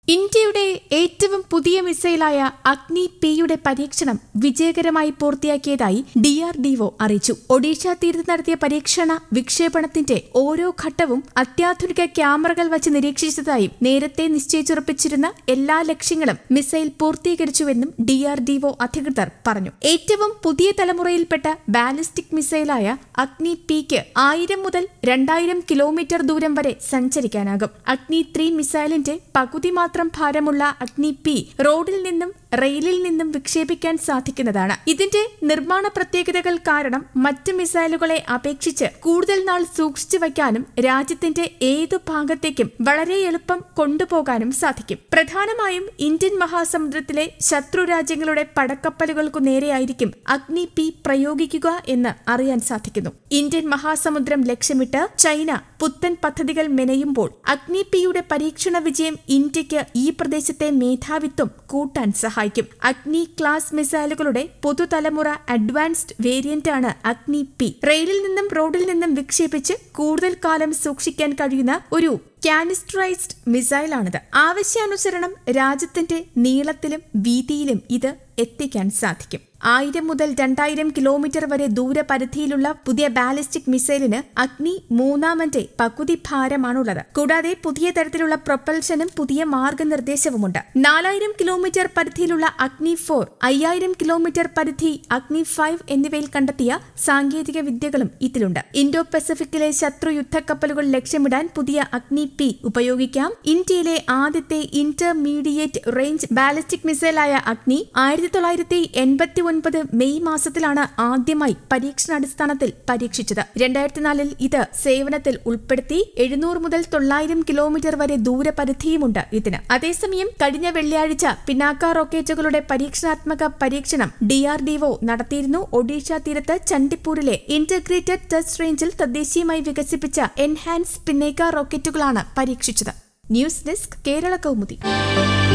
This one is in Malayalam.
ഇന്ത്യയുടെ ഏറ്റവും പുതിയ മിസൈലായ അഗ്നി പിയുടെ പരീക്ഷണം വിജയകരമായി പൂർത്തിയാക്കിയതായി ഡിആർഡിഒ അറിയിച്ചു ഒഡീഷ തീരത്ത് നടത്തിയ പരീക്ഷണ വിക്ഷേപണത്തിന്റെ ഓരോ ഘട്ടവും അത്യാധുനിക ക്യാമറകൾ വച്ച് നിരീക്ഷിച്ചതായും നേരത്തെ നിശ്ചയിച്ചുറപ്പിച്ചിരുന്ന എല്ലാ ലക്ഷ്യങ്ങളും മിസൈൽ പൂർത്തീകരിച്ചുവെന്നും ഡിആർഡിഒ അധികൃതർ പറഞ്ഞു ഏറ്റവും പുതിയ തലമുറയിൽപ്പെട്ട ബാലിസ്റ്റിക് മിസൈലായ അഗ്നി പിക്ക് ആയിരം മുതൽ രണ്ടായിരം കിലോമീറ്റർ ദൂരം വരെ സഞ്ചരിക്കാനാകും അഗ്നി ത്രീ മിസൈലിന്റെ പകുതി മാത്രം ഭാരമുള്ള അഗ്നി പി റോഡിൽ നിന്നും റെയിലിൽ നിന്നും വിക്ഷേപിക്കാൻ സാധിക്കുന്നതാണ് ഇതിന്റെ നിർമ്മാണ പ്രത്യേകതകൾ കാരണം മറ്റ് മിസൈലുകളെ അപേക്ഷിച്ച് കൂടുതൽ നാൾ സൂക്ഷിച്ചു വയ്ക്കാനും രാജ്യത്തിന്റെ ഏതു ഭാഗത്തേക്കും വളരെ എളുപ്പം കൊണ്ടുപോകാനും സാധിക്കും പ്രധാനമായും ഇന്ത്യൻ മഹാസമുദ്രത്തിലെ ശത്രു രാജ്യങ്ങളുടെ പടക്കപ്പലുകൾക്കു നേരെയായിരിക്കും അഗ്നി പി പ്രയോഗിക്കുക എന്ന് അറിയാൻ സാധിക്കുന്നു ഇന്ത്യൻ മഹാസമുദ്രം ലക്ഷ്യമിട്ട് ചൈന പുത്തൻ പദ്ധതികൾ മെനയുമ്പോൾ അഗ്നി പിയുടെ പരീക്ഷണ വിജയം ഇന്ത്യക്ക് ഈ പ്രദേശത്തെ മേധാവിത്വം കൂട്ടാൻ സഹായിക്കും അഗ്നി ക്ലാസ് മിസൈലുകളുടെ പുതുതലമുറ അഡ്വാൻസ്ഡ് വേരിയന്റാണ് അഗ്നി പി റെയിലിൽ നിന്നും റോഡിൽ നിന്നും വിക്ഷേപിച്ച് കൂടുതൽ കാലം സൂക്ഷിക്കാൻ കഴിയുന്ന ഒരു കാനിസ്ട്രൈസ്ഡ് മിസൈലാണിത് ആവശ്യാനുസരണം രാജ്യത്തിന്റെ നീളത്തിലും വീതിയിലും ഇത് എത്തിക്കാൻ സാധിക്കും ആയിരം മുതൽ രണ്ടായിരം കിലോമീറ്റർ വരെ ദൂരപരിധിയിലുള്ള പുതിയ ബാലിസ്റ്റിക് മിസൈലിന് അഗ്നി മൂന്നാമന്റെ പകുതി ഭാരമാണുള്ളത് കൂടാതെ പുതിയ തരത്തിലുള്ള പ്രൊപ്പൽഷനും പുതിയ മാർഗനിർദ്ദേശവുമുണ്ട് നാലായിരം കിലോമീറ്റർ പരിധിയിലുള്ള അഗ്നി ഫോർ അയ്യായിരം കിലോമീറ്റർ പരിധി അഗ്നി ഫൈവ് എന്നിവയിൽ കണ്ടെത്തിയ സാങ്കേതിക വിദ്യകളും ഇതിലുണ്ട് ഇൻഡോ പസഫിക്കിലെ ശത്രു യുദ്ധക്കപ്പലുകൾ ലക്ഷ്യമിടാൻ പുതിയ അഗ്നി പി ഉപയോഗിക്കാം ഇന്ത്യയിലെ ആദ്യത്തെ ഇന്റർമീഡിയറ്റ് റേഞ്ച് ബാലിസ്റ്റിക് മിസൈലായ അഗ്നി ആയിരത്തി തൊള്ളായിരത്തി എൺപത്തി ഒൻപത് മെയ് മാസത്തിലാണ് ആദ്യമായി പരീക്ഷണാടിസ്ഥാനത്തിൽ പരീക്ഷിച്ചത് രണ്ടായിരത്തി നാലിൽ ഇത് സേവനത്തിൽ ഉൾപ്പെടുത്തി എഴുന്നൂറ് മുതൽ തൊള്ളായിരം കിലോമീറ്റർ വരെ ദൂരപരിധിയുമുണ്ട് ഇതിന് അതേസമയം കഴിഞ്ഞ വെള്ളിയാഴ്ച പിനാക്ക റോക്കറ്റുകളുടെ പരീക്ഷണാത്മക പരീക്ഷണം ഡിആർഡിഒ നടത്തിയിരുന്നു ഒഡീഷ തീരത്ത് ചണ്ഡിപ്പൂരിലെ ഇന്റഗ്രേറ്റഡ് ടെസ്റ്റ് റേഞ്ചിൽ തദ്ദേശീയമായി വികസിപ്പിച്ച എൻഹാൻസ് പിന്നേക്ക റോക്കറ്റുകളാണ് പരീക്ഷിച്ചത് ന്യൂസ് ഡെസ്ക് കേരള കൗമുദി